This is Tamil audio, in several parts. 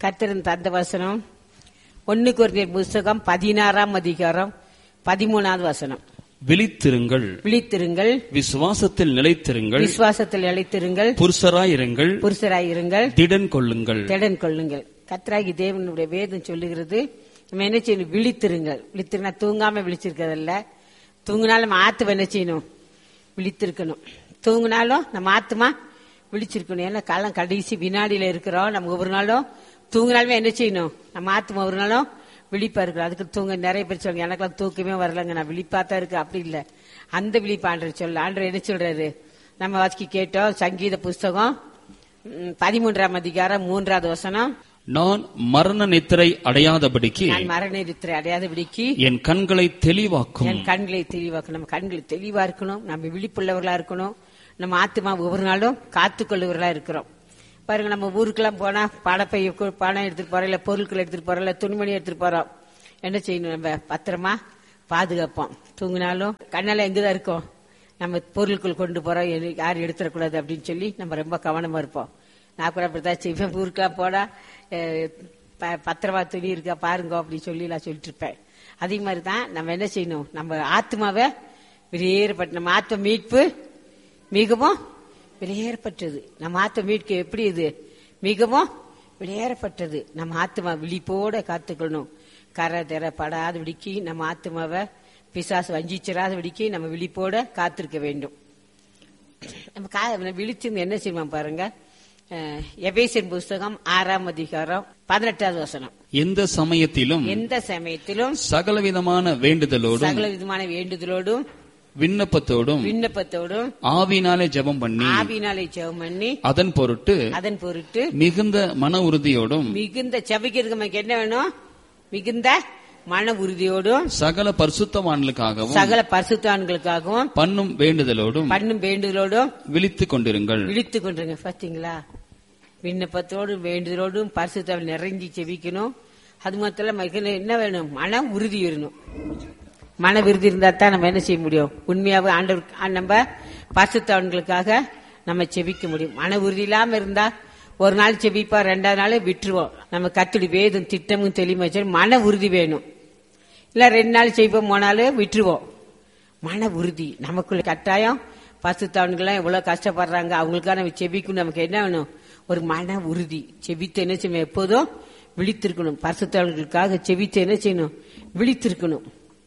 கத்திரன் தந்த வசனம் ஒன்னு குறைந்த புஸ்தகம் பதினாறாம் அதிகாரம் பதிமூணாவது வசனம் விழித்திருங்கள் விழித்திருங்கள் விசுவாசத்தில் நிலைத்திருங்கள் விசுவாசத்தில் இழைத்திருங்கள் புருஷராயிருங்கள் புருஷராயிருங்கள் திடன் கொள்ளுங்கள் திடன் கொள்ளுங்கள் கத்ராகி தேவனுடைய வேதம் சொல்லுகிறது நம்ம என்ன செய்யணும் விழித்திருங்கள் விழித்திருந்தா தூங்காம விழிச்சிருக்கிறதல்ல தூங்கினாலும் நம்ம ஆத்துவ என்ன செய்யணும் விழித்திருக்கணும் தூங்கினாலும் நம்ம ஆத்துமா விழிச்சிருக்கணும் ஏன்னா காலம் கடைசி வினாடியில இருக்கிறோம் நம்ம ஒவ்வொரு நாளும் தூங்கினாலுமே என்ன செய்யணும் நம்ம ஆத்துமா ஒரு நாளும் விழிப்பா இருக்கிறோம் அதுக்கு தூங்க நிறைய பேர் சொல்லுங்க எனக்கெல்லாம் தூக்கமே வரலங்க நான் விழிப்பா தான் இருக்கு அப்படி இல்ல அந்த விழிப்பு ஆண்டர் சொல்ல ஆண்டர் என்ன சொல்றாரு நம்ம வாசிக்க கேட்டோம் சங்கீத புஸ்தகம் ம், பதிமூன்றாம் அதிகாரம் மூன்றாவது வசனம் நான் மரண நித்திரை அடையாதபடிக்கு நான் மரண இருத்திரை அடையாதபடிக்கு என் கண்களை தெளிவாக்கும் என் கண்களை தெளிவாக்கணும் நம்ம கண்கள் தெளிவா இருக்கணும் நம்ம விழிப்புள்ளவர்களா இருக்கணும் நம்ம ஆத்மா ஒவ்வொரு நாளும் காத்துக்கொள்ளுவர்களா இருக்கிறோம் பாருங்க நம்ம ஊருக்கெல்லாம் போனா பணப்பை கு- பணம் எடுத்துட்டு போறோம் இல்ல பொருட்கள் எடுத்துட்டு போறோம் இல்ல துணிமணி எடுத்துட்டு போறோம் என்ன செய்யணும் நம்ம பத்திரமா பாதுகாப்போம் தூங்கினாலும் கண்ணால எங்கதான் இருக்கோம் நம்ம பொருட்கள் கொண்டு போறோம் எது- யாரும் எடுத்துடக்கூடாது அப்படின்னு சொல்லி நம்ம ரொம்ப கவனமா இருப்போம் நான் கூட அப்படித்தான் செய்வேன் ஊருக்கெல்லாம் போனா அஹ், ப- பத்திரமா துணி இருக்கா பாருங்க அப்படின்னு சொல்லி நான் சொல்லிட்டு இருப்பேன் அதே மாதிரி தான் நம்ம என்ன செய்யணும் நம்ம ஆத்மாவை வெளியேறப்பட்ட நம்ம ஆத்ம மீட்பு மிகவும் வெளியேறப்பட்டது நம்ம ஆத்ம மீட்பு எப்படி இது மிகவும் வெளியேறப்பட்டது நம்ம ஆத்மா விழிப்போட காத்துக்கணும் கரை தெர படாதபடிக்கு நம்ம ஆத்மாவை பிசாசு வஞ்சிச்சிடாதபடிக்கு நம்ம விழிப்போட காத்திருக்க வேண்டும் நம்ம கா விழிச்சிருந்து என்ன செய்வோம் பாருங்க அஹ், எபேசியன் புஸ்தகம் ஆறாம் அதிகாரம் பதினெட்டாவது வசனம் எந்த சமயத்திலும் எந்த சமயத்திலும் சகலவிதமான வேண்டுதலோடும் சகல விதமான வேண்டுதலோடும் விண்ணப்பத்தோடும் விண்ணப்பத்தோடும் ஆவினாலே ஜெபம் பண்ணி ஆவினாலே ஜெபம் பண்ணி அதன் பொருட்டு அதன் பொருட்டு மிகுந்த மன உறுதியோடும் மிகுந்த செபிக்கிறதுக்கு நமக்கு என்ன வேணும் மிகுந்த மன உறுதியோடும் சகல பரிசுத்தவான்களுக்காகவும் சகல பரிசுத்தான்களுக்காகவும் பண்ணும் வேண்டுதலோடும் பண்ணும் வேண்டுதலோடும் விழித்துக் கொண்டிருங்கள் விழித்துக் கொண்டுருங்க பாத்தீங்களா விண்ணப்பத்தோடும் வேண்டுதலோடும் பரிசுத்தாவில் நிறைஞ்சி செபிக்கணும் அது மாத்திரம் நமக்கு என்ன வேணும் மன உறுதி வேணும் மன விருதி இருந்தா தான் நம்ம என்ன செய்ய முடியும் உண்மையாவே ஆண்டவர் ஆ- நம்ம பரிசுத்தவன்களுக்காக நம்ம செபிக்க முடியும் மன உறுதி இல்லாம இருந்தா ஒரு நாள் செபிப்பா ரெண்டாவது நாள் விட்டுருவோம் நம்ம கத்துடி வேதும் திட்டமும் தெளிவாச்சு மன உறுதி வேணும் இல்ல ரெண்டு நாள் செய்வோம் மூணு விட்டுருவோம் மன உறுதி நமக்குள்ள கட்டாயம் பசுத்தவன்கள்லாம் எவ்வளவு கஷ்டப்படுறாங்க அவங்களுக்காக நம்ம செபிக்கணும் நமக்கு என்ன வேணும் ஒரு மன உறுதி செபித்து என்ன செய்யணும் எப்போதும் விழித்திருக்கணும் பரிசுத்தவன்களுக்காக செபித்து என்ன செய்யணும் விழித்திருக்கணும்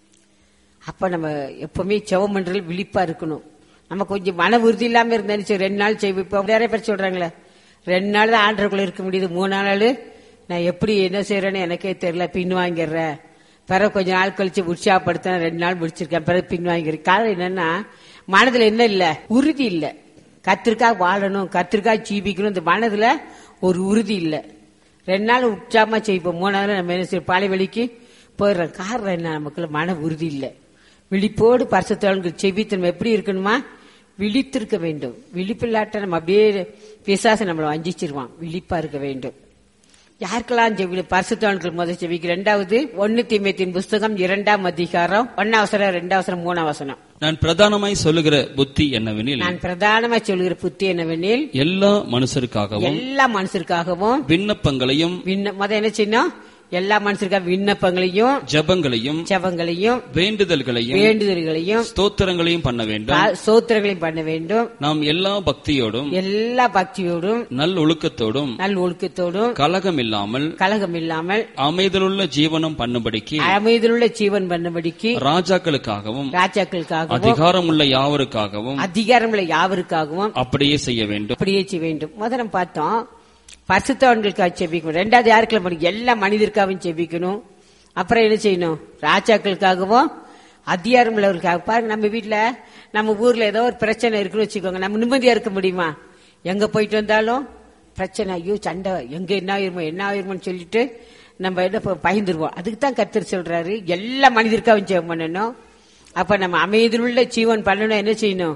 அப்ப நம்ம எப்பவுமே செவம் பண்றது விழிப்பா இருக்கணும் நம்ம கொஞ்சம் மன உறுதி இல்லாம இருந்தாலும் சரி ரெண்டு நாள் செய்வோம் இப்ப நிறைய பேர் சொல்றாங்களே ரெண்டு நாள் தான் ஆண்டருக்குள்ள இருக்க முடியுது மூணு நாள் நான் எப்படி என்ன செய்யறேன்னு எனக்கே தெரியல பின் வாங்கிடுறேன் பிறகு கொஞ்ச நாள் கழிச்சு உற்சாகப்படுத்தின ரெண்டு நாள் முடிச்சிருக்கேன் பிறகு பின் வாங்கிக்கிறேன் காரணம் என்னன்னா மனதுல என்ன இல்ல உறுதி இல்ல கத்திரிக்காய் வாழணும் கத்திரிக்காய் ஜீவிக்கணும் இந்த மனதுல ஒரு உறுதி இல்ல ரெண்டு நாள் உற்சாகமா செய்வோம் மூணாவது நம்ம என்ன செய்வோம் பாலை வெளிக்கு போயிடுறோம் காரணம் என்ன நமக்குள்ள மன உறுதி இல்ல விழிப்போடு பரிசுத்தவன்கள் செபித்து நம்ம எப்படி இருக்கணுமா விழித்திருக்க வேண்டும் விழிப்பில்லாட்ட நம்ம அப்படியே பிசாசு நம்மளை வஞ்சிச்சிருவான் விழிப்பா இருக்க வேண்டும் யாருக்கெல்லாம் செவி பரிசுத்தவன்கள் முதல் செவிக்கு ரெண்டாவது ஒன்னு தீமைத்தின் புஸ்தகம் இரண்டாம் அதிகாரம் ஒன்னாவசரம் ரெண்டாவசரம் மூணாவசனம் நான் பிரதானமாய் சொல்லுகிற புத்தி என்னவெனில் நான் பிரதானமா சொல்கிற புத்தி என்னவெனில் எல்லா மனுஷருக்காகவும் எல்லா மனுஷருக்காகவும் விண்ணப்பங்களையும் விண்ண முத என்ன செய்யணும் எல்லா மனுஷருக்காக விண்ணப்பங்களையும் ஜெபங்களையும் ஜெபங்களையும் வேண்டுதல்களையும் வேண்டுதல்களையும் ஸ்தோத்திரங்களையும் பண்ண வேண்டும் பா- சோத்திரங்களையும் பண்ண வேண்டும் நாம் எல்லா பக்தியோடும் எல்லா பக்தியோடும் நல் ஒழுக்கத்தோடும் நல் ஒழுக்கத்தோடும் கலகம் இல்லாமல் கலகம் இல்லாமல் அமைதலுள்ள ஜீவனம் பண்ணும்படிக்கு அமைதியுள்ள ஜீவன் பண்ணும்படிக்கு ராஜாக்களுக்காகவும் ராஜாக்களுக்காகவும் அதிகாரமுள்ள யாவருக்காகவும் அதிகாரமுள்ள யாவருக்காகவும் அப்படியே செய்ய வேண்டும் அப்படியே செய்ய வேண்டும் முதல்ல பார்த்தோம் பரிசுத்தவன்களுக்காக செபிக்கணும் ரெண்டாவது யாருக்கெல்லாம் பண்ணணும் எல்லா மனிதருக்காகவும் செபிக்கணும் அப்புறம் என்ன செய்யணும் ராஜாக்களுக்காகவும் அதிகாரம் உள்ளவர்களுக்காக பாருங்க நம்ம வீட்ல நம்ம ஊர்ல ஏதோ ஒரு பிரச்சனை இருக்குன்னு வச்சுக்கோங்க நம்ம நிம்மதியா இருக்க முடியுமா எங்க போயிட்டு வந்தாலும் பிரச்சனை ஐயோ சண்டை எங்க என்ன ஆயிருமோ என்ன ஆயிருமோன்னு சொல்லிட்டு நம்ம என்ன ப- பயந்துருவோம் அதுக்கு தான் கத்தர் சொல்றாரு எல்லா மனிதருக்காகவும் ஜெபம் பண்ணணும் அப்ப நம்ம அமைதியுள்ள ஜீவன் பண்ணணும் என்ன செய்யணும்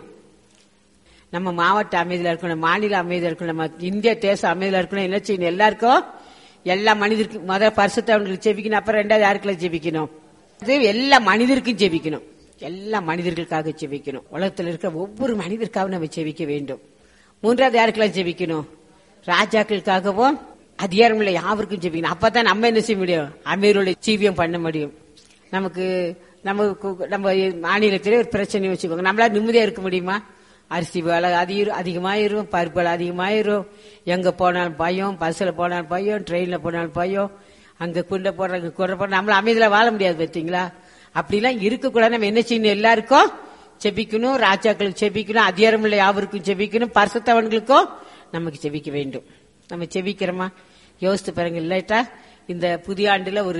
நம்ம மாவட்ட அமைதியில இருக்கணும் மாநில அமைதியில இருக்கணும் நம்ம இந்திய தேசம் அமைதியில இருக்கணும் என்ன செய்யணும் எல்லாருக்கும் எல்லா மனிதருக்கும் முத பரிசுத்தவங்களுக்கு ஜெபிக்கணும் அப்புறம் ரெண்டாவது யாருக்குள்ள ஜெபிக்கணும் இது எல்லா மனிதருக்கும் ஜெபிக்கணும் எல்லா மனிதர்களுக்காக ஜெபிக்கணும் உலகத்தில் இருக்கிற ஒவ்வொரு மனிதருக்காகவும் நம்ம ஜெபிக்க வேண்டும் மூன்றாவது யாருக்கெல்லாம் ஜெபிக்கணும் ராஜாக்களுக்காகவும் அதிகாரம் இல்லை யாருக்கும் ஜெபிக்கணும் அப்பதான் நம்ம என்ன செய்ய முடியும் அமீருடைய ஜீவியம் பண்ண முடியும் நமக்கு நம்ம கு- நம்ம மாநிலத்திலே ஒரு பிரச்சனை வச்சுக்கோங்க நம்மளால நிம்மதியா இருக்க முடியுமா அரிசி விலை அதிகம் அதிகமாயிரும் பருப்பு விலை அதிகமாயிரும் எங்க போனாலும் பயம் பஸ்ல போனாலும் பயம் ட்ரெயின்ல போனாலும் பயம் அங்க குண்டை போடுறாங்க குறை போடுற நம்மள அமைதியில வாழ முடியாது பார்த்தீங்களா அப்படிலாம் இருக்கக்கூடாது நம்ம என்ன செய்யணும் எல்லாருக்கும் செபிக்கணும் ராஜாக்களுக்கு செபிக்கணும் அதிகாரம் இல்லை யாவருக்கும் செபிக்கணும் பரிசுத்தவன்களுக்கும் நமக்கு செபிக்க வேண்டும் நம்ம செபிக்கிறோமா யோசித்து பாருங்க இல்லாட்டா இந்த புதிய ஆண்டுல ஒரு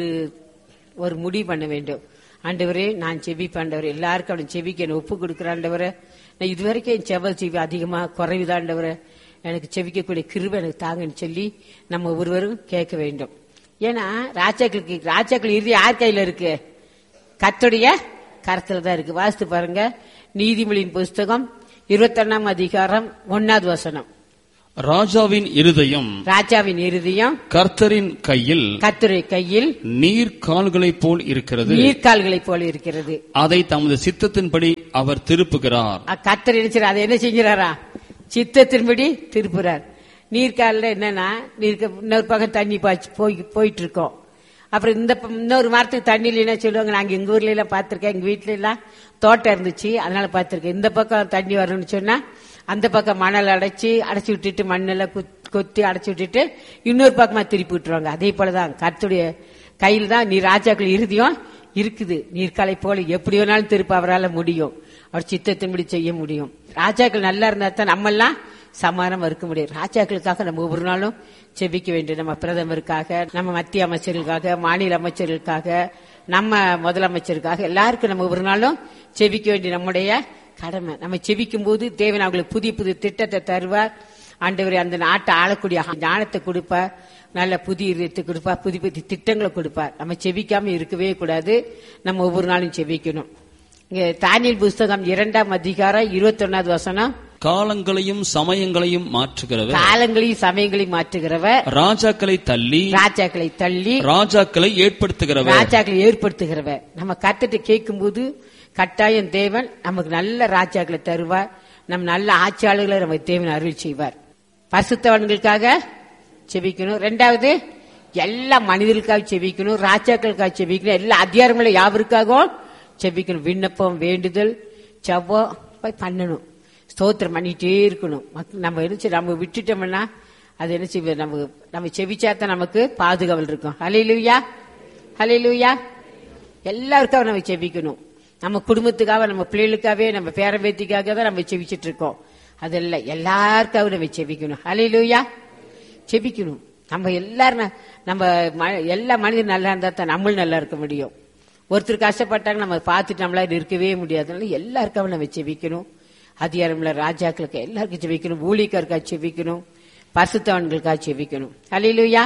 ஒரு முடிவு பண்ண வேண்டும் ஆண்டவரே நான் செபிப்பேன் ஆண்டவரே எல்லாருக்கும் அவனை செபிக்க என்னை ஒப்பு கொடுக்குற ஆண்டவரே நான் இதுவரைக்கும் என் செவல் செவி அதிகமா குறைவுதான் ஆண்டவரே எனக்கு செபிக்கக்கூடிய கிருபை எனக்கு தாங்கன்னு சொல்லி நம்ம ஒருவரும் கேட்க வேண்டும் ஏன்னா ராஜாக்களுக்கு ராஜாக்கள் இறுதி யார் கையில இருக்கு கத்துடைய கரத்துல தான் இருக்கு வாசித்து பாருங்க நீதிமொழியின் புஸ்தகம் இருபத்தொன்னாம் அதிகாரம் ஒன்னாவது வசனம் ராஜாவின் இருதயம் ராஜாவின் இறுதியம் கர்த்தரின் கையில் கத்துரை கையில் நீர் கால்களைப் போல் இருக்கிறது நீர்க்கால்களைப் போல இருக்கிறது அதை தமது சித்தத்தின்படி அவர் திருப்புகிறார் அ- கர்த்தர் நினைச்சார் அதை என்ன செஞ்சாரா சித்தத்தின்படி திருப்புறார் நீர்க்காலில் என்னன்னா நீர்க்க இன்னொரு பக்கம் தண்ணி பாய்ச்சி போய் போயிட்டு இருக்கோம் அப்புறம் இந்த ப- இன்னொரு மரத்துக்கு தண்ணியில் என்ன சொல்லுவாங்க நாங்க எங்க ஊர்ல எல்லாம் பார்த்திருக்கேன் எங்க வீட்ல எல்லாம் தோட்டம் இருந்துச்சு அதனால பார்த்திருக்கேன் இந்த பக்கம் தண்ணி வரணும்னு சொன்னா அந்த பக்கம் மணல் அடைச்சி அடைச்சி விட்டுட்டு மண்ணெல்லாம் குத்- கொத்தி அடைச்சி விட்டுட்டு இன்னொரு பக்கமா திருப்பி விட்டுருவாங்க அதே போலதான் கர்த்தருடைய கையில் தான் நீ ராஜாக்கள் இறுதியும் இருக்குது நீர்க்காலை போல எப்படி வேணாலும் திருப்ப அவரால் முடியும் அவர் சித்தத்தின்படி செய்ய முடியும் ராஜாக்கள் நல்லா இருந்தா தான் நம்மெல்லாம் சமாதானம் இருக்க முடியும் ராஜாக்களுக்காக நம்ம ஒவ்வொரு நாளும் செபிக்க வேண்டும் நம்ம பிரதமருக்காக நம்ம மத்திய அமைச்சர்களுக்காக மாநில அமைச்சர்களுக்காக நம்ம முதலமைச்சருக்காக எல்லாருக்கும் நம்ம ஒவ்வொரு நாளும் செபிக்க வேண்டிய நம்முடைய கடமை நம்ம செபிக்கும் போது தேவன் அவங்களுக்கு புதிய புதிய திட்டத்தை தருவார் ஆண்டவர் அந்த நாட்டை ஆளக்கூடிய ஞானத்தை கொடுப்பார் நல்ல புதிய இதயத்தை கொடுப்பார் புதிய புதிய திட்டங்களை கொடுப்பார் நம்ம செபிக்காம இருக்கவே கூடாது நம்ம ஒவ்வொரு நாளும் செபிக்கணும் இங்க தானியல் புஸ்தகம் இரண்டாம் அதிகாரம் இருபத்தொன்னாவது வசனம் காலங்களையும் சமயங்களையும் மாற்றுகிறவர் காலங்களையும் சமயங்களையும் மாற்றுகிறவர் ராஜாக்களை தள்ளி ராஜாக்களை தள்ளி ராஜாக்களை ஏற்படுத்துகிறவர் ராஜாக்களை ஏற்படுத்துகிறவர் நம்ம கத்துட்டு கேட்கும்போது கட்டாயம் தேவன் நமக்கு நல்ல ராஜாக்களை தருவார் நம் நல்ல ஆட்சியாளர்களை நமக்கு தேவன் அருள் செய்வார் பரிசுத்தவன்களுக்காக செபிக்கணும் ரெண்டாவது எல்லா மனிதர்களுக்காக செபிக்கணும் ராஜாக்களுக்காக செபிக்கணும் எல்லா அதிகாரங்களும் யாவருக்காகவும் செபிக்கணும் விண்ணப்பம் வேண்டுதல் செவ்வம் போய் பண்ணணும் ஸ்தோத்திரம் பண்ணிட்டே இருக்கணும் மக்க- நம்ம என்ன நம்ம விட்டுட்டோம்னா அது என்ன செய்வது நம்ம நம்ம செபிச்சாதான் நமக்கு பாதுகாவல் இருக்கும் ஹலிலுயா ஹலிலுயா எல்லாருக்காக நம்ம செபிக்கணும் நம்ம குடும்பத்துக்காக நம்ம பிள்ளைகளுக்காகவே நம்ம பேரம்பேத்திக்காக தான் நம்ம செபிச்சிட்டு இருக்கோம் அதெல்லாம் எல்லாருக்காகவும் நம்ம செபிக்கணும் ஹலிலுயா செபிக்கணும் நம்ம எல்லாரும் ந- நம்ம ம- எல்லா மனிதன் நல்லா இருந்தா தான் நம்மளும் நல்லா இருக்க முடியும் ஒருத்தர் கஷ்டப்பட்டாங்க நம்ம பார்த்துட்டு நம்மளால இருக்கவே முடியாது அதனால எல்லாருக்காகவும் நம்ம செபிக்கணும் அதிகாரம்ல ராஜாக்களுக்கு எல்லாருக்கும் செபிக்கணும் ஊழியக்காருக்காக செபிக்கணும் பரிசுத்தவன்களுக்காக செபிக்கணும் ஹலிலுயா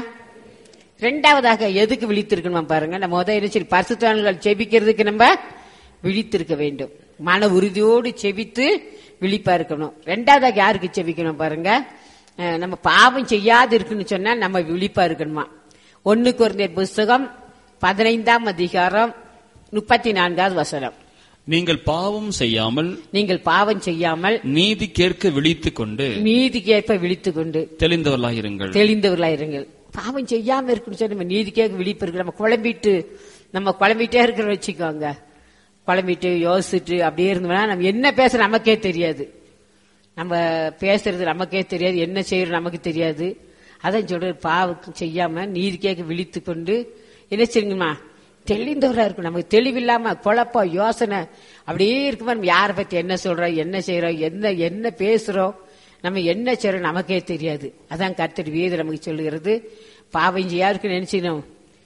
ரெண்டாவதாக எதுக்கு விழித்திருக்கணும் பாருங்க நம்ம முதல் என்ன சரி பரிசுத்தவான்கள் செபிக்கிறதுக்கு நம்ம விழித்திருக்க வேண்டும் மன உறுதியோடு செபித்து விழிப்பா இருக்கணும் ரெண்டாவதாக யாருக்கு செபிக்கணும் பாருங்க அஹ் நம்ம பாவம் செய்யாது இருக்குன்னு சொன்னா நம்ம விழிப்பா இருக்கணுமா ஒன்னு குறைந்த புஸ்தகம் பதினைந்தாம் அதிகாரம் முப்பத்தி நான்காவது வசனம் நீங்கள் பாவம் செய்யாமல் நீங்கள் பாவம் செய்யாமல் நீதி கேட்க விழித்துக் கொண்டு நீதிக்கேற்ப விழித்துக் கொண்டு தெளிந்தவர்களாயிருங்கள் தெளிந்தவர்களாயிருங்கள் பாவம் செய்யாம இருக்குன்னு சொல்லி நம்ம நீதிக்காக விழிப்பு இருக்கு நம்ம குழம்பிட்டு நம்ம குழம்பிட்டே இருக்கிற வச்சுக்கோங்க குழம்பிட்டு யோசிச்சுட்டு அப்படியே இருந்தோம்னா நம்ம என்ன பேச நமக்கே தெரியாது நம்ம பேசுறது நமக்கே தெரியாது என்ன செய்யறது நமக்கு தெரியாது அதான் சொல்ற பாவம் செய்யாம நீதிக்காக விழித்து கொண்டு என்ன செய்யுங்கம்மா தெளிந்தவரா இருக்கும் நமக்கு தெளிவில்லாம குழப்பம் யோசனை அப்படியே இருக்குமா நம்ம யாரை பத்தி என்ன சொல்றோம் என்ன செய்யறோம் என்ன என்ன பேசுறோம் நம்ம என்ன செய்யறோம் நமக்கே தெரியாது அதான் கர்த்தர் வேது நமக்கு சொல்லுகிறது பாவம் செய்யாருக்கு நினைச்சினோம்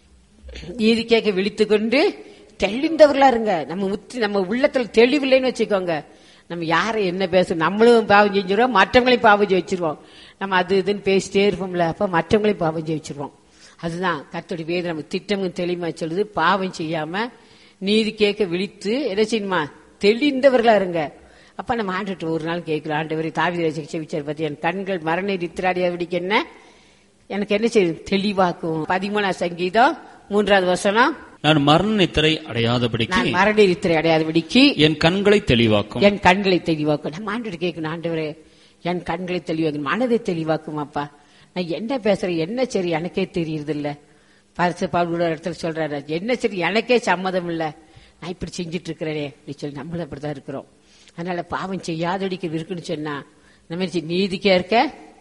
நீதி கேட்க விழித்து கொண்டு தெளிந்தவர்களா இருங்க நம்ம முத்தி நம்ம உள்ளத்துல தெளிவில்லைன்னு வச்சுக்கோங்க நம்ம யாரை என்ன பேச நம்மளும் பாவம் செஞ்சிருவோம் மற்றவங்களையும் பாவம் செய்ய வச்சிருவோம் நம்ம அது இதுன்னு பேசிட்டே இருப்போம்ல அப்ப மற்றவங்களையும் பாவம் செய்ய வச்சிருவோம் அதுதான் கர்த்தருடைய வேதம் நம்ம திட்டமும் தெளிவா சொல்லுது பாவம் செய்யாம நீதி கேட்க விழித்து என்ன செய்யணுமா தெளிந்தவர்களா இருங்க அப்ப நம்ம ஆண்டுட்டு ஒரு நாள் கேட்கிறோம் ஆண்டவரை தாவித செவிச்சார் பத்தி என் கண்கள் மரண நித்திராடியாவடிக்கு என்ன எனக்கு என்ன செய்யுது தெளிவாக்கும் பதிமூணாம் சங்கீதம் மூன்றாவது வசனம் நான் மரண நித்திரை அடையாதபடிக்கு நான் மரண நித்திரை அடையாதபடிக்கு என் கண்களை தெளிவாக்கும் என் கண்களை தெளிவாக்கும் நம்ம ஆண்டு கேட்கணும் ஆண்டவரே என் கண்களை தெளிவாக்கும் மனதை தெளிவாக்கும் அப்பா நான் என்ன பேசுறேன் என்ன சரி எனக்கே தெரியுது இல்ல பரிசு பால்குட இடத்துல சொல்றாரு என்ன சரி எனக்கே சம்மதம் இல்ல நான் இப்படி செஞ்சுட்டு இருக்கிறேனே அப்படி சொல்லி நம்மளும் அப்படிதான் இருக்கிறோம் அதனால பாவம் செய்யாதடிக்க இருக்குன்னு சொன்னா நம்ம என்ன செய்ய- நீதிக்கே இருக்க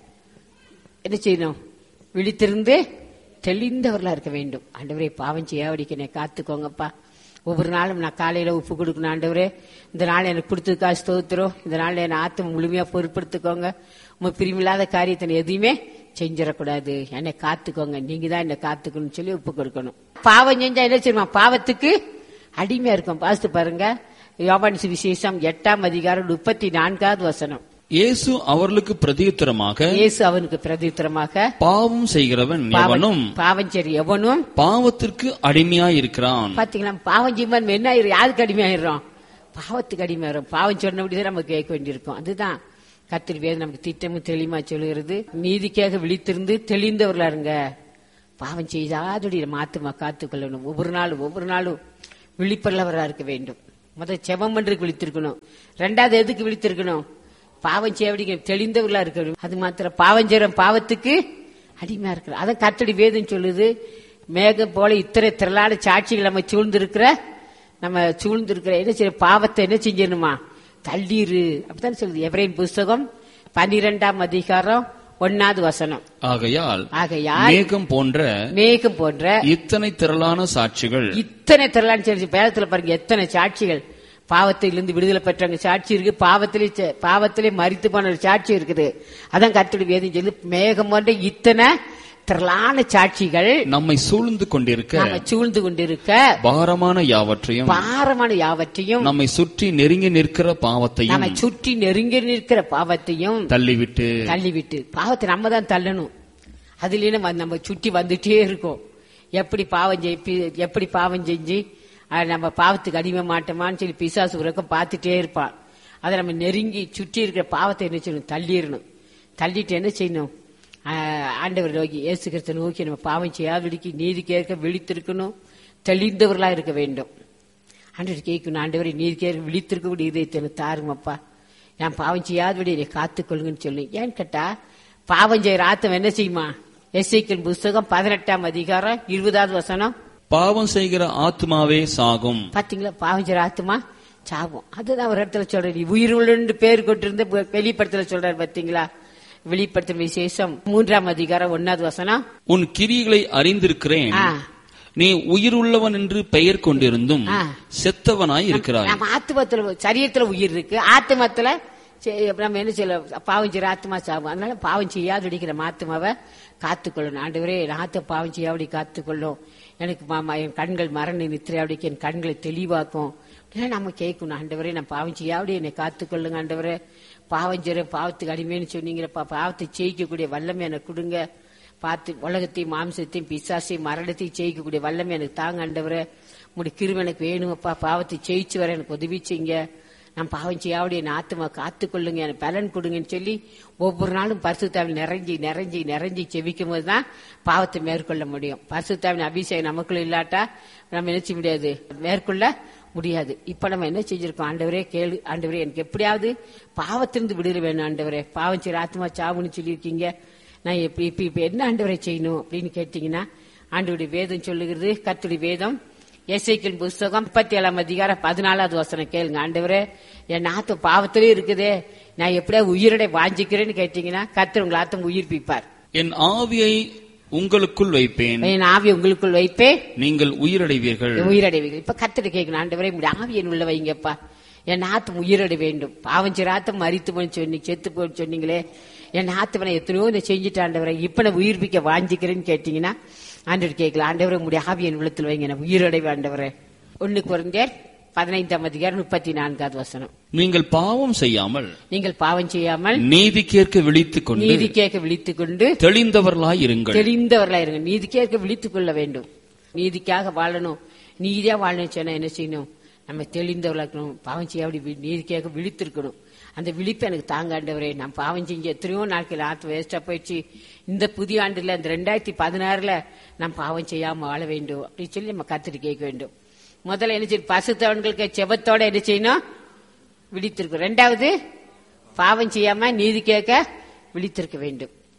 என்ன செய்யணும் விழித்திருந்து தெளிந்தவர்களா இருக்க வேண்டும் ஆண்டவரே பாவம் செய்யாவடிக்கனே காத்துக்கோங்கப்பா ஒவ்வொரு நாளும் நான் காலையில உப்பு கொடுக்கணும் ஆண்டவரே இந்த நாள் எனக்கு கொடுத்ததுக்கா ஸ்தோத்திரம் இந்த நாள் என் ஆத்ம முழுமையா பொறுப்படுத்திக்கோங்க உங்க பிரிவில்லாத காரியத்தை எதையுமே செஞ்சிடக்கூடாது என்னை காத்துக்கோங்க நீங்க தான் என்னை காத்துக்கணும்னு சொல்லி உப்பு கொடுக்கணும் பாவம் செஞ்சா என்ன செய்யுமா பாவத்துக்கு அடிமையா இருக்கும் பாஸ்து பாருங்க யோபான் விசேஷம் எட்டாம் அதிகாரம் முப்பத்தி நான்காவது வசனம் இயேசு அவர்களுக்கு பிரதியுத்தரமாக இயேசு அவனுக்கு பிரதித்திரமாக பாவம் செய்கிறவன் எவனும் பாவம் சரி எவனும் பாவத்திற்கு அடிமையாயிருக்கிறான் பாத்தீங்களா பாவம் செய்வன் என்ன ஆயிரும் யாருக்கு அடிமையாயிரும் பாவத்துக்கு அடிமையாயிரும் பாவம் சொன்னபடிதான் நம்ம கேட்க வேண்டியிருக்கும் அதுதான் கத்திரி வேதம் நமக்கு திட்டமும் தெளிமா சொல்லுகிறது நீதிக்காக விழித்திருந்து தெளிந்தவர்களா இருங்க பாவம் செய்தாதடி நம்ம ஆத்துமா காத்துக்கொள்ளணும் ஒவ்வொரு நாளும் ஒவ்வொரு நாளும் விழிப்பல்லவரா இருக்க வேண்டும் முதல் செவம் என்று விழித்திருக்கணும் ரெண்டாவது எதுக்கு விழித்திருக்கணும் பாவம் செய்ய தெளிந்தவர்களா இருக்கணும் அது மாத்திரம் பாவம் செய்யற பாவத்துக்கு அடிமையா இருக்கிற அதான் கத்தடி வேதம் சொல்லுது மேகம் போல இத்தனை திரளான சாட்சிகள் நம்ம சூழ்ந்திருக்கிற நம்ம சூழ்ந்திருக்கிற என்ன செய்ய பாவத்தை என்ன செஞ்சிடணுமா தள்ளீரு அப்படித்தான் சொல்லுது எவரையின் புஸ்தகம் பன்னிரெண்டாம் அதிகாரம் ஒன்னாவது வசனம் ஆகையால் ஆகையால் மேகம் போன்ற மேகம் போன்ற இத்தனை திரளான சாட்சிகள் இத்தனை திரளான்னு சொல்லி வேதத்துல பாருங்க எத்தனை சாட்சிகள் பாவத்திலிருந்து விடுதலை பெற்றவங்க சாட்சி இருக்கு பாவத்திலே செ- பாவத்திலே மறித்து போன ஒரு சாட்சி இருக்குது அதான் கருத்துடைய வேதம் சொல்லி மேகம் போன்ற இத்தனை திரளான சாட்சிகள் நம்மை சூழ்ந்து கொண்டிருக்க நாம சூழ்ந்து கொண்டிருக்க பாரமான யாவற்றையும் பாரமான யாவற்றையும் நம்மை சுற்றி நெருங்கி நிற்கிற பாவத்தையும் நம்மை சுற்றி நெருங்கி நிற்கிற பாவத்தையும் தள்ளிவிட்டு தள்ளிவிட்டு பாவத்தை நம்ம தான் தள்ளணும் அதுலயே நம்ம நம்ம சுற்றி வந்துட்டே இருக்கோம் எப்படி பாவம் செய் எப்படி பாவம் செஞ்சு அஹ், நம்ம பாவத்துக்கு அடிமை மாட்டோமான்னு சொல்லி பிசாசு உறக்கம் பார்த்துட்டே இருப்பான் அதை நம்ம நெருங்கி சுற்றி இருக்கிற பாவத்தை என்ன செய்யணும் தள்ளிடணும் தள்ளிட்டு என்ன செய்யணும் அஹ், ஆண்டவர் நோக்கி இயேசு கிறிஸ்து நோக்கி நம்ம பாவம் செய்யாதபடிக்கு நீதி கேட்க விழித்திருக்கணும் தெளிந்தவர்களா இருக்க வேண்டும் ஆண்டவர் கேட்கணும் ஆண்டவரை நீதி கேட்க விழித்திருக்கக்கூடிய இதயத்தை எனக்கு தாருங்கப்பா நான் பாவம் செய்யாதபடி என்னை காத்துக்கொள்ளுங்கன்னு சொல்லி ஏன்னு கேட்டா பாவம் செய்யற ஆத்தம் என்ன செய்யுமா எஸ்ஐக்கின் புஸ்தகம் பதினெட்டாம் அதிகாரம் இருபதாவது வசனம் பாவம் செய்கிற ஆத்மாவே சாகும் பாத்தீங்களா பாவம் செய்யற ஆத்துமா சாகும் அதுதான் ஒரு இடத்துல சொல்றாரு நீ உயிர் உள்ளன்னு பேர் கொண்டிருந்து வெளிப்படுத்தல சொல்றாரு பாத்தீங்களா வெளிப்படுத்தும் விசேஷம் மூன்றாம் அதிகாரம் ஒன்னாவது வசனம் உன் கிரிகளை அறிந்திருக்கிறேன் ஆ. நீ உயிர் உள்ளவன் என்று பெயர் கொண்டிருந்தும் ஆ. செத்தவனாய் இருக்கிறாய் நம்ம ஆத்மத்துல சரீரத்துல உயிர் இருக்கு ஆத்மத்துல சே- நம்ம என்ன செய்யல பாவம் செய்யற ஆத்மா சாகும் அதனால பாவம் செய்யாது அடிக்கிற ஆத்மாவை காத்துக்கொள்ளணும் ஆண்டவரே என் ஆத்த பாவம் செய்யாபடி காத்துக்கொள்ளும் எனக்கு மாமா என் கண்கள் மரண நித்திரையாவடிக்கு என் கண்களை தெளிவாக்கும் அப்படிலாம் நம்ம கேட்கணும் ஆண்டவரே நான் பாவம் செய்யாபடி என்னை காத்துக்கொள்ளுங்க ஆண்டவரே பாவம் செய்யற பாவத்துக்கு அடிமைன்னு சொன்னீங்களப்பா பாவத்தை ஜெயிக்கக்கூடிய வல்லமை எனக்கு கொடுங்க பார்த்து உலகத்தையும் மாம்சத்தையும் பிசாசையும் மரணத்தையும் ஜெயிக்கக்கூடிய வல்லமை எனக்கு தாங்க ஆண்டவரே உங்களுடைய கிருபை எனக்கு வேணுமப்பா பாவத்தை ஜெயிச்சு வர எனக்கு உதவி செய்யுங்க நான் பாவம் செய்யாவுடைய என் ஆத்மா காத்துக்கொள்ளுங்க எனக்கு பலன் கொடுங்கன்னு சொல்லி ஒவ்வொரு நாளும் பரிசுத்தாவில் நிறைஞ்சி நிறைஞ்சி நிறைஞ்சி செவிக்கும் போது தான் பாவத்தை மேற்கொள்ள முடியும் பரிசுத்தாவின் அபிஷேகம் நமக்குள்ள இல்லாட்டா நம்ம என்ன செய்ய முடியாது மேற்கொள்ள முடியாது இப்ப நம்ம என்ன செஞ்சிருக்கோம் ஆண்டவரே கேளு ஆண்டவரே எனக்கு எப்படியாவது பாவத்திலிருந்து விடுதலை வேணும் ஆண்டவரே பாவம் செய்யற ஆத்மா சாவுன்னு சொல்லியிருக்கீங்க நான் இப்ப இப்ப இப்ப என்ன ஆண்டவரை செய்யணும் அப்படின்னு கேட்டீங்கன்னா ஆண்டவருடைய வேதம் சொல்லுகிறது கர்த்தருடைய வேதம் எஸ்ஐக்கின் புஸ்தகம் முப்பத்தி ஏழாம் அதிகாரம் பதினாலாவது வசனம் கேளுங்க ஆண்டவரே என் ஆத்த பாவத்திலே இருக்குதே நான் எப்படியா உயிரடை வாஞ்சிக்கிறேன்னு கேட்டீங்கன்னா கர்த்தர் உங்களை ஆத்தம் உயிர்ப்பிப்பார் என் ஆவியை உங்களுக்குள் வைப்பேன் என் ஆவி உங்களுக்குள் வைப்பேன் நீங்கள் உயிரடைவீர்கள் உயிரடைவீர்கள் இப்ப கத்திர கேட்கணும் ஆண்டவரே உங்களுடைய ஆவியன் உள்ள வைங்கப்பா என் ஆத்தம் உயிரடை வேண்டும் பாவம் ஆத்தம் மறித்து போன்னு சொன்னி செத்து போன்னு சொன்னீங்களே என் ஆத்தவனை எத்தனையோ இதை செஞ்சுட்டு ஆண்டவரை இப்ப நான் உயிர்ப்பிக்க வாஞ்சிக்கிறேன்னு கேட்டீங்கன்னா ஆண்டவர் கேட்கல ஆண்டவரை உங்களுடைய ஆவியன் உள்ளத்தில் வைங்க நான் உயிரடைவு ஆண்டவரே ஒண்ணு குறைந்தேர் பதினைந்தாம் அதிகாரம் முப்பத்தி நான்காவது வசனம் நீங்கள் பாவம் செய்யாமல் நீங்கள் பாவம் செய்யாமல் நீதி கேட்க விழித்துக் கொண்டு நீதி கேட்க விழித்துக் கொண்டு தெளிந்தவர்களாய் இருங்கள் தெளிந்தவர்களா இருங்க நீதி கேட்க விழித்துக் கொள்ள வேண்டும் நீதிக்காக வாழணும் நீதியா வாழணும் சொன்னா என்ன செய்யணும் நம்ம தெளிந்தவர்களா இருக்கணும் பாவம் செய்ய அப்படி நீதிக்காக விழித்திருக்கணும் அந்த விழிப்பு எனக்கு தாங்காண்டவரே நான் பாவம் செஞ்சு எத்தனையோ நாட்கள் ஆத்து வேஸ்டா போயிடுச்சு இந்த புதிய ஆண்டுல இந்த ரெண்டாயிரத்தி பதினாறுல நான் பாவம் செய்யாம வாழ வேண்டும் அப்படின்னு சொல்லி நம்ம கத்துட்டு கேட்க வேண்டும் முதல்ல என்ன செய்யணும் பசுத்தவன்களுக்கு செபத்தோட என்ன செய்யணும் விழித்திருக்கும் ரெண்டாவது பாவம் செய்யாம நீதி கேட்க விழித்திருக்க வேண்டும்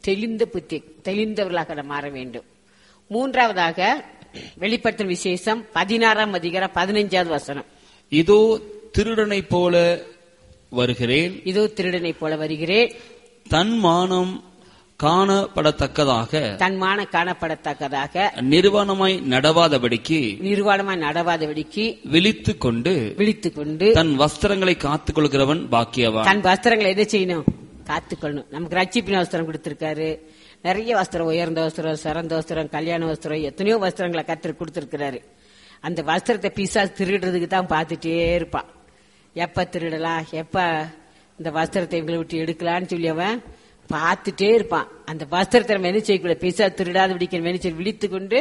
தெளிந்த புத்தி தெளிந்தவர்களாக நாம் மாற வேண்டும் மூன்றாவதாக வெளிப்படுத்தும் விசேஷம் பதினாறாம் அதிகாரம் பதினைஞ்சாவது வசனம் இதோ திருடனைப் போல வருகிறேன் இதோ திருடனைப் போல வருகிறேன் தன் மானம் காணப்படத்தக்கதாக தன்மான காணப்படத்தக்கதாக நிர்வாணமாய் நடவாதபடிக்கு நிர்வாணமாய் நடவாதபடிக்கு விழித்துக் கொண்டு விழித்துக் கொண்டு தன் வஸ்திரங்களை காத்துக் கொள்கிறவன் பாக்கியவான் தன் வஸ்திரங்களை எதை செய்யணும் காத்துக்கொள்ளணும் நமக்கு ரட்சிப்பின் வஸ்திரம் கொடுத்திருக்காரு நிறைய வஸ்திரம் உயர்ந்த வஸ்திரம் சிறந்த வஸ்திரம் கல்யாண வஸ்திரம் எத்தனையோ வஸ்திரங்களை கத்திர கொடுத்திருக்கிறாரு அந்த வஸ்திரத்தை பிசா திருடுறதுக்கு தான் பார்த்துட்டே இருப்பான் எப்ப திருடலாம் எப்ப இந்த வஸ்திரத்தை எங்களை விட்டு எடுக்கலான்னு சொல்லி அவன் பார்த்துட்டே இருப்பான் அந்த வஸ்திரத்தை நம்ம என்ன செய்யக்கூடாது பிசா திருடாத பிடிக்கிற மெனிச்சு விழித்து கொண்டு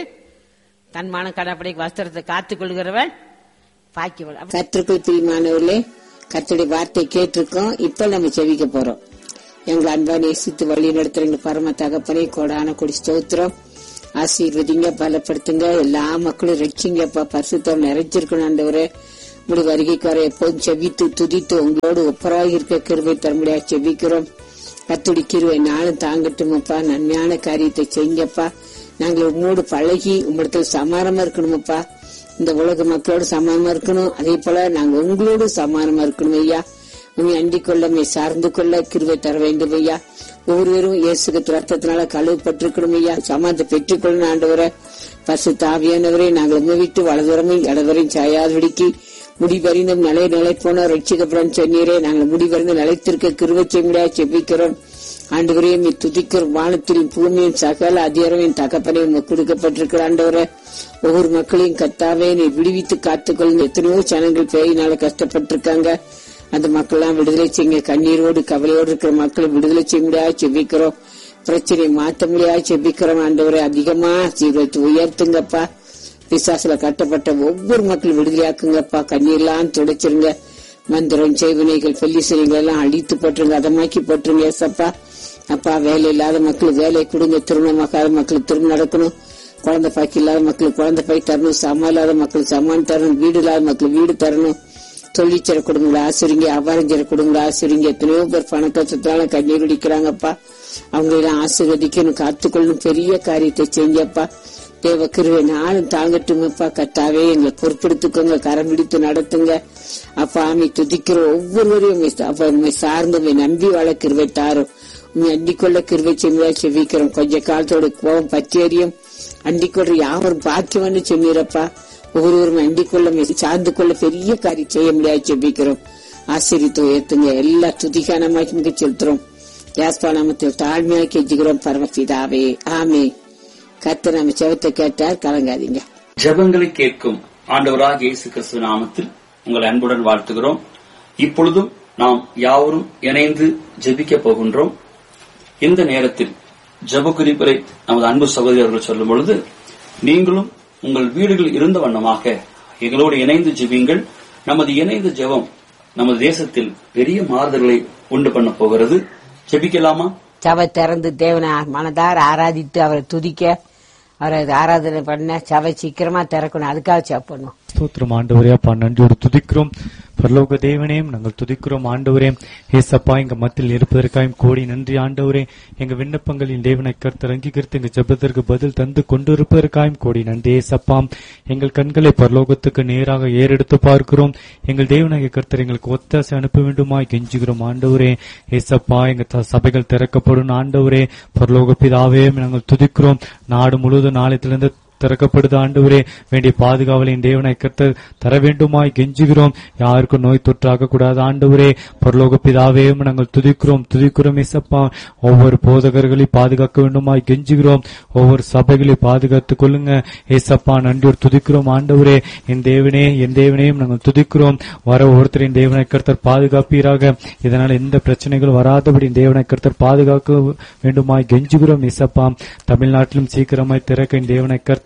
தன் மான கடப்படை வஸ்திரத்தை காத்துக் கொள்கிறவன் பாக்கியவன் அப்ப கற்றுக்குள் பிரியமானவர்களே கர்த்தருடைய வார்த்தை கேட்டிருக்கோம் இப்ப நம்ம செவிக்க போறோம் எங்களை அன்பா நேசித்து வழி நடத்துறீங்க பரம தகப்பனை கோடான கொடி ஸ்தோத்திரம் ஆசீர்வதிங்க பலப்படுத்துங்க எல்லா மக்களும் ரட்சிங்கப்பா பரிசுத்தம் நிறைஞ்சிருக்கணும் ஆண்டவரே முடி வருகைக்கு வர எப்போதும் செவித்து துதித்து உங்களோடு ஒப்பராக இருக்க கிருபை தரமுடியா செவிக்கிறோம் கத்துடி கிருவை நாளும் தாங்கட்டுமப்பா நன்மையான காரியத்தை செய்யுங்கப்பா நாங்கள் உங்களோடு பழகி உங்களிடத்துல சமானமா இருக்கணுமப்பா இந்த உலக மக்களோடு சமானமா இருக்கணும் அதே போல நாங்க உங்களோடு சமானமா இருக்கணும் ஐயா உண்மை அண்டிக் கொள்ள உம்மை சார்ந்து கொள்ள கிருவை தர வேண்டும் ஐயா ஒவ்வொருவரும் இயேசுக்கு ரத்தத்தினால கழுவப்பட்டிருக்கணும் ஐயா சமாதத்தை பெற்றுக்கொள்ளணும் ஆண்டவரை பசு தாவியானவரை நாங்கள் உங்க விட்டு வலதுரமும் இடதுவரையும் சாயாதபடிக்கு முடிவறிந்தும் நிலை நிலை போன ரட்சிக்கப்படும் சொன்னீரே நாங்கள் முடிவறிந்து நிலைத்திருக்க கிருவை செய்ய செபிக்கிறோம் ஆண்டவரையும் நீ துதிக்கிறோம் வானத்திலும் பூமியும் சகல அதிகாரமையும் தகப்பனையும் உமக்கு கொடுக்கப்பட்டிருக்கிற ஆண்டவரை ஒவ்வொரு மக்களையும் கத்தாவே நீ விடுவித்து காத்துக்கொள்ளுங்க எத்தனையோ ஜனங்கள் பேயினால கஷ்டப்பட்டிருக்காங்க அந்த மக்கள்லாம் விடுதலை செய்யுங்க கண்ணீரோடு கவலையோடு இருக்கிற மக்களை விடுதலை செய்ய முடியாது செபிக்கிறோம் பிரச்சனையை மாற்ற முடியாது செபிக்கிறோம் ஆண்டவரை அதிகமா சீக்கிரத்தை உயர்த்துங்கப்பா பிசாசுல கட்டப்பட்ட ஒவ்வொரு மக்களும் விடுதலையாக்குங்கப்பா கண்ணீர்லாம் துடைச்சிருங்க மந்திரம் செய்வினைகள் பெல்லிசனைகள் எல்லாம் அழித்து போட்டுருங்க அதமாக்கி போட்டுருங்க ஏசப்பா அப்பா வேலை இல்லாத மக்களுக்கு வேலை கொடுங்க திருமணமாக்காத மக்களுக்கு திருமணம் நடக்கணும் குழந்தை பாக்கி இல்லாத மக்களுக்கு குழந்தை பாய் தரணும் சமா இல்லாத மக்களுக்கு சமான் தரணும் வீடு இல்லாத மக்களுக்கு வீடு தரணும் தொழிற்சர குடும்பங்களை ஆசிரிங்க அபாரஞ்சர குடும்பங்களை ஆசிரிங்க எத்தனையோ பேர் பண கஷ்டத்தால கண்ணீர் குடிக்கிறாங்கப்பா அவங்களெல்லாம் ஆசீர்வதிக்கணும் காத்துக்கொள்ளணும் பெரிய காரியத்தை செஞ்சப்பா தேவ கிருவை நானும் தாங்கட்டுமப்பா கத்தாவே எங்களை பொறுப்படுத்திக்கோங்க கரம் பிடித்து நடத்துங்க அப்பா ஆமை துதிக்கிற ஒவ்வொருவரையும் உம்மை சா- அப்பா உண்மை சார்ந்து உம்மை நம்பி வாழ கிருவை தாரும் உண்மை அண்டிக்கொள்ள கிருவை செம்மையா செவிக்கிறோம் கொஞ்ச காலத்தோட கோபம் பச்சேரியும் அண்டிக்கொள்ள யாவரும் பாக்கியம்னு சொன்னீரப்பா ஒவ்வொருவரும் அண்டிக்கொள்ள உம்மை சார்ந்து கொள்ள பெரிய காரியம் செய்ய முடியாது செபிக்கிறோம் ஆசிரித்து உயர்த்துங்க எல்லா துதிக்கானமாக்கி செலுத்துறோம் யாஸ்பா நாமத்தில் தாழ்மையாக கெஞ்சுகிறோம் பரமபிதாவே ஆமே கர்த்தர் நம்ம செவத்தை கேட்டார் கலங்காதீங்க ஜெபங்களை கேட்கும் ஆண்டவராக இயேசு கிறிஸ்து நாமத்தில் உங்களை அன்புடன் வாழ்த்துகிறோம் இப்பொழுதும் நாம் யாவரும் இணைந்து ஜெபிக்க போகின்றோம் இந்த நேரத்தில் ஜெப குறிப்பரை நமது அன்பு சகோதரர்கள் சொல்லும் பொழுது நீங்களும் உங்கள் வீடுகள் இருந்த வண்ணமாக எங்களோடு இணைந்து ஜெபியுங்கள் நமது இணைந்த ஜெபம் நமது தேசத்தில் பெரிய மாறுதல்களை உண்டு பண்ண போகிறது ஜெபிக்கலாமா சபை திறந்து தேவனை மனதார ஆராதித்து அவரை துதிக்க அவரை ஆராதனை பண்ண சபை சீக்கிரமா திறக்கணும் அதுக்காக ஜெபம் பண்ணுவோம் ஸ்தோத்திரம் ஆண்டவரே அப்பா நன்றியோடு துதிக்கிறோம் பரலோக தேவனையும் நாங்கள் துதிக்கிறோம் ஆண்டவரே ஏசப்பா எங்க மத்தியில் இருப்பதற்காயும் கோடி நன்றி ஆண்டவரே எங்க விண்ணப்பங்களின் தேவனை கருத்தர் அங்கீகரித்து எங்க ஜெபத்திற்கு பதில் தந்து கொண்டிருப்பதற்காயும் கோடி நன்றி ஏசப்பா எங்கள் கண்களை பரலோகத்துக்கு நேராக ஏறெடுத்து பார்க்கிறோம் எங்கள் தேவனாகிய கர்த்தர் எங்களுக்கு ஒத்தாசை அனுப்ப வேண்டுமாய் கெஞ்சுகிறோம் ஆண்டவரே ஏசப்பா எங்க த- சபைகள் திறக்கப்படும் ஆண்டவரே பரலோக பிதாவே நாங்கள் துதிக்கிறோம் நாடு முழுவதும் நாளையத்திலிருந்து திறக்கப்படுது ஆண்டவரே வேண்டிய பாதுகாவலின் தேவனை கர்த்தர் தர வேண்டுமாய் கெஞ்சுகிறோம் யாருக்கும் நோய் தொற்றாக கூடாது ஆண்டவரே பரலோக பிதாவே உம்மை நாங்கள் துதிக்கிறோம் துதிக்கிறோம் இசப்பா ஒவ்வொரு போதகர்களை பாதுகாக்க வேண்டுமாய் கெஞ்சுகிறோம் ஒவ்வொரு சபைகளை பாதுகாத்துக் கொள்ளுங்க ஏசப்பா நன்றியோர் துதிக்கிறோம் ஆண்டவரே என் தேவனே என் தேவனையும் நாங்கள் துதிக்கிறோம் வர ஒருத்தரின் தேவனை கர்த்தர் பாதுகாப்பீராக இதனால் எந்த பிரச்சனைகளும் வராதபடி தேவனை கர்த்தர் பாதுகாக்க வேண்டுமாய் கெஞ்சுகிறோம் இசப்பா தமிழ்நாட்டிலும் சீக்கிரமாய் திறக்க என் தேவனை கர்த்தர்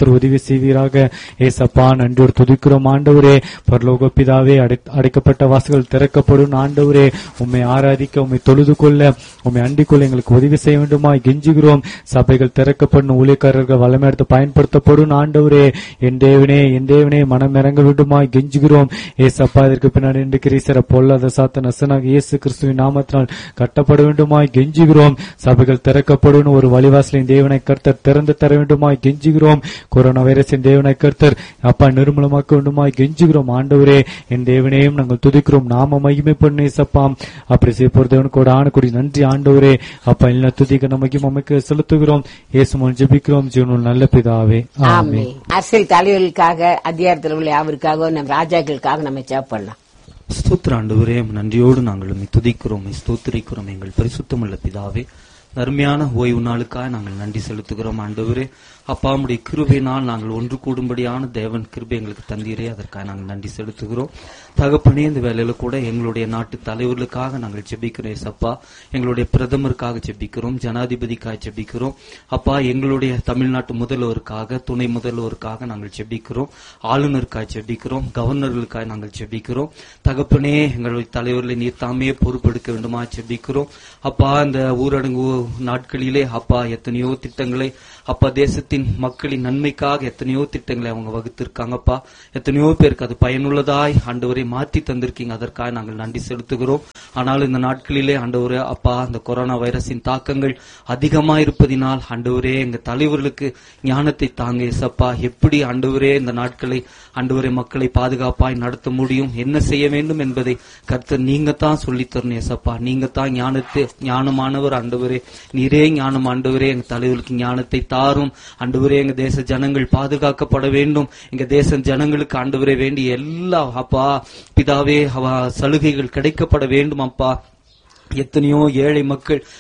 கர்த்தர் உதவி செய்வீராக ஏசப்பா நன்றியோடு துதிக்கிறோம் ஆண்டவரே பரலோக பிதாவே அடை- அடைக்கப்பட்ட வாசல்கள் திறக்கப்படும் ஆண்டவரே உம்மை ஆராதிக்க உம்மை தொழுது கொள்ள உம்மை அண்டிக் கொள்ள எங்களுக்கு உதவி செய்ய வேண்டுமாய் கெஞ்சுகிறோம் சபைகள் திறக்கப்படும் ஊழியக்காரர்கள் வல்லமை எடுத்து பயன்படுத்தப்படும் ஆண்டவரே என் தேவனே என் தேவனே மனம் இறங்க வேண்டுமாய் கெஞ்சுகிறோம் ஏசப்பா இதற்கு பின்னாடி நின்று கிரீசர பொல்லாத சாத்த நசனாக இயேசு கிறிஸ்துவின் நாமத்தினால் கட்டப்பட வேண்டுமாய் கெஞ்சுகிறோம் சபைகள் திறக்கப்படும் ஒரு வழிவாசலின் தேவனை கர்த்தர் திறந்து தர வேண்டுமாய் கெஞ்சுகிறோம் கொரோனா வைரஸின் தேவனை கர்த்தர் அப்பா நிர்மூலமாக்க வேண்டுமாய் கெஞ்சுகிறோம் ஆண்டவரே என் தேவனையும் நாங்கள் துதிக்கிறோம் நாம மகிமை பண்ணி சப்பாம் அப்படி செய்ய போற தேவனுக்கு ஒரு ஆணுக்குடி நன்றி ஆண்டவரே அப்பா இல்ல துதிக்க நமக்கு மமைக்கு செலுத்துகிறோம் இயேசுமன் ஜெபிக்கிறோம் ஜீவனுள் நல்ல பிதாவே ஆமே ஆமென் அரசியல் தலைவர்களுக்காக அதிகாரத்தில் உள்ள யாவருக்காக நம்ம ராஜாக்களுக்காக நம்ம ஜெபம் பண்ணலாம் ஸ்தோத்திர ஆண்டவரே நன்றியோடு நாங்கள் உம்மை துதிக்கிறோம் உம்மை ஸ்தோத்திரிக்கிறோம் எங்கள் பரிசுத்தமுள்ள பிதாவே அருமையான ஓய்வு நாளுக்காக நாங்கள் நன்றி செலுத்துகிறோம் ஆண்டவரே அப்பா உம்முடைய கிருபையினால் நாங்கள் ஒன்று கூடும்படியான தேவன் கிருபை எங்களுக்கு தந்தீரே அதற்காக நாங்கள் நன்றி செலுத்துகிறோம் தகப்பனே இந்த வேலையில கூட எங்களுடைய நாட்டு தலைவர்களுக்காக நாங்கள் ஜெபிக்கிறோம் ஏசப்பா எங்களுடைய பிரதமருக்காக ஜெபிக்கிறோம் ஜனாதிபதிக்காக ஜெபிக்கிறோம் அப்பா எங்களுடைய தமிழ்நாட்டு முதல்வருக்காக துணை முதல்வருக்காக நாங்கள் ஜெபிக்கிறோம் ஆளுநருக்காக ஜெபிக்கிறோம் கவர்னர்களுக்காக நாங்கள் ஜெபிக்கிறோம் தகப்பனே எங்களுடைய தலைவர்களை நீர் தாமே பொறுப்பெடுக்க வேண்டுமா ஜெபிக்கிறோம் அப்பா இந்த ஊரடங்கு நாட்களிலே அப்பா எத்தனையோ திட்டங்களை அப்பா தேசத்தின் மக்களின் நன்மைக்காக எத்தனையோ திட்டங்களை அவங்க வகுத்திருக்காங்கப்பா எத்தனையோ பேருக்கு அது பயனுள்ளதாய் ஆண்டவரை மாற்றி தந்திருக்கீங்க அதற்காக நாங்கள் நன்றி செலுத்துகிறோம் ஆனால் இந்த நாட்களிலே ஆண்டவரே அப்பா அந்த கொரோனா வைரஸின் தாக்கங்கள் அதிகமா இருப்பதினால் ஆண்டவரே எங்க தலைவர்களுக்கு ஞானத்தை தாங்க ஏசப்பா எப்படி ஆண்டவரே இந்த நாட்களை ஆண்டவரே மக்களை பாதுகாப்பாய் நடத்த முடியும் என்ன செய்ய வேண்டும் என்பதை கர்த்தர் நீங்க தான் சொல்லித் தரணும் ஏசப்பா நீங்க தான் ஞானத்தை ஞானமானவர் ஆண்டவரே நீரே ஞானம் ஆண்டவரே எங்க தலைவர்களுக்கு ஞானத்தை தாரும் ஆண்டவரே எங்க தேச ஜனங்கள் பாதுகாக்கப்பட வேண்டும் எங்க தேச ஜனங்களுக்கு ஆண்டவரே வேண்டிய எல்லா அப்பா பிதாவே அவ சலுகைகள் கிடைக்கப்பட வேண்டும் அப்பா எத்தனையோ ஏழை மக்கள்